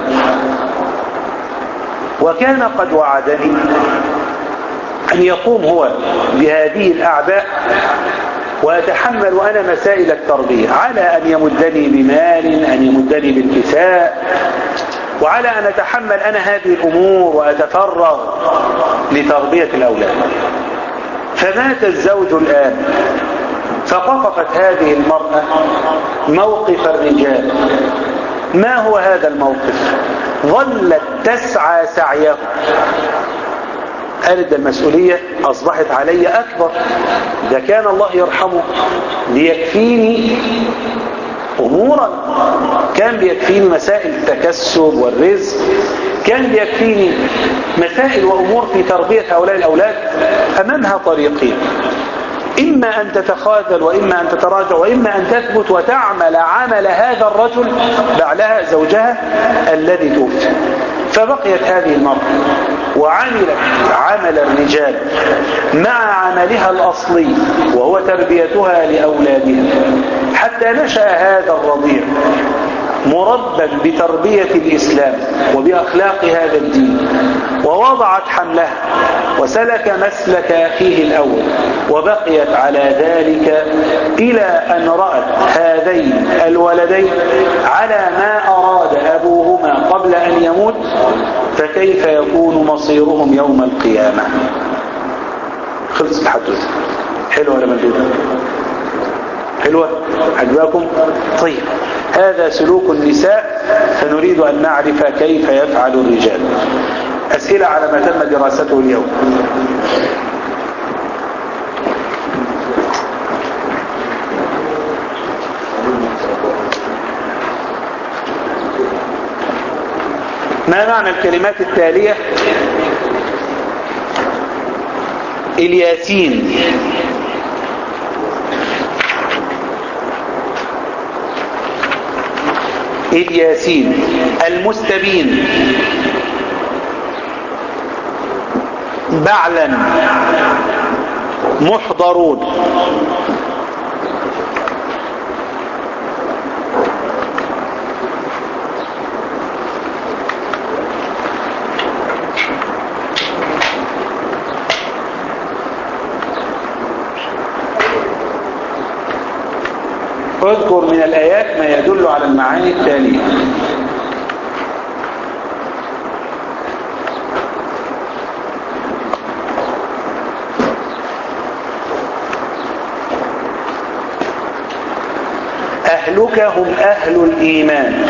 وكان قد وعدني أن يقوم هو بهذه الأعباء وأتحمل أنا مسائل التربية على أن يمدني بمال أن يمدني بالكساء وعلى أن أتحمل أنا هذه الأمور وأتفرغ لتربية الأولاد فمات الزوج الآن فوقفت هذه المرأة موقف الرجال ما هو هذا الموقف ظلت تسعى سعيه قالت ده المسؤولية أصبحت علي أكبر ده كان الله يرحمه ليكفيني أمورا كان بيكفيني مسائل التكسب والرزق كان بيكفيني مسائل وأمور في تربية هؤلاء الأولاد أمامها طريقين إما أن تتخاذل وإما أن تتراجع وإما أن تثبت وتعمل عمل هذا الرجل بعلها زوجها الذي توفي فبقيت هذه المرأة وعملت عمل الرجال مع عملها الأصلي وهو تربيتها لأولادها حتى نشأ هذا الرضيع مربا بتربية الإسلام وبأخلاق هذا الدين ووضعت حملها وسلك مسلك أخيه الأول وبقيت على ذلك إلى أن رأت هذين الولدين على ما أراد أبوهما قبل أن يموت فكيف يكون مصيرهم يوم القيامة خلص الحدث حلو ولا مجدود حلوة عجباكم طيب هذا سلوك النساء فنريد أن نعرف كيف يفعل الرجال أسئلة على ما تم دراسته اليوم ما معنى الكلمات التالية الياسين الياسين المستبين بعلا محضرون اذكر من الآيات ما يدل على المعاني التالية أهلك هم أهل الإيمان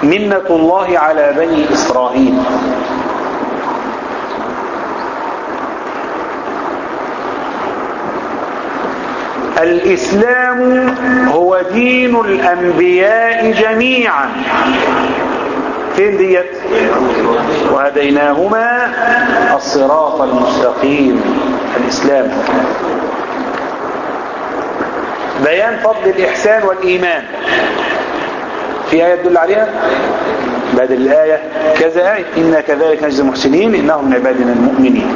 منة الله على بني إسرائيل الإسلام هو دين الأنبياء جميعا فين ديت وهديناهما الصراط المستقيم الإسلام بيان فضل الإحسان والإيمان في آية تدل عليها بعد الآية كذا آية إنا كذلك نجزي المحسنين إنهم من عبادنا المؤمنين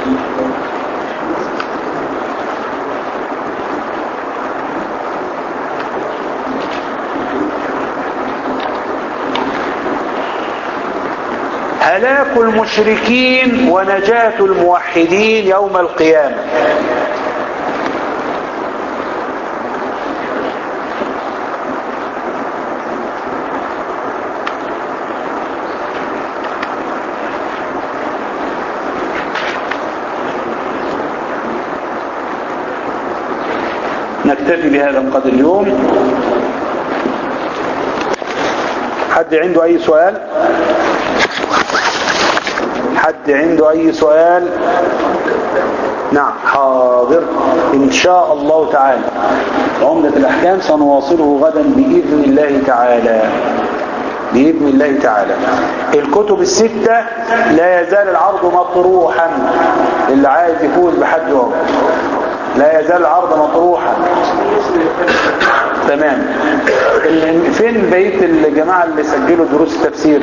هلاك المشركين ونجاة الموحدين يوم القيامة نكتفي بهذا القدر اليوم حد عنده أي سؤال حد عنده أي سؤال نعم حاضر إن شاء الله تعالى عمدة الأحكام سنواصله غدا بإذن الله تعالى بإذن الله تعالى الكتب الستة لا يزال العرض مطروحا اللي عايز يفوز بحد وقت لا يزال العرض مطروحا تمام فين بقيه الجماعة اللي سجلوا دروس التفسير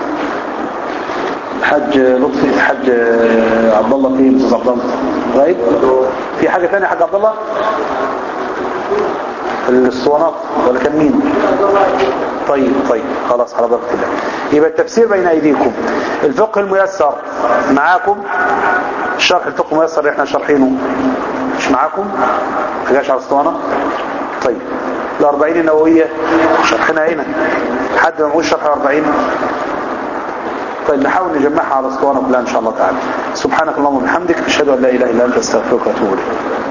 حاج لطفي حاج عبد الله فين استاذ عبد الله غايب في حاجة ثانية حاج عبد الله الاسطوانات ولا كان مين طيب طيب خلاص على بركة الله يبقى التفسير بين ايديكم الفقه الميسر معاكم شرح الفقه الميسر اللي احنا شارحينه مش معاكم ما جاش على الاسطوانه طيب الأربعين النووية شرحنا هنا حد ما نقول شرح الأربعين طيب نحاول نجمعها على اسطوانه كلها إن شاء الله تعالى سبحانك اللهم وبحمدك أشهد أن لا إله إلا أنت أستغفرك وأتوب إليك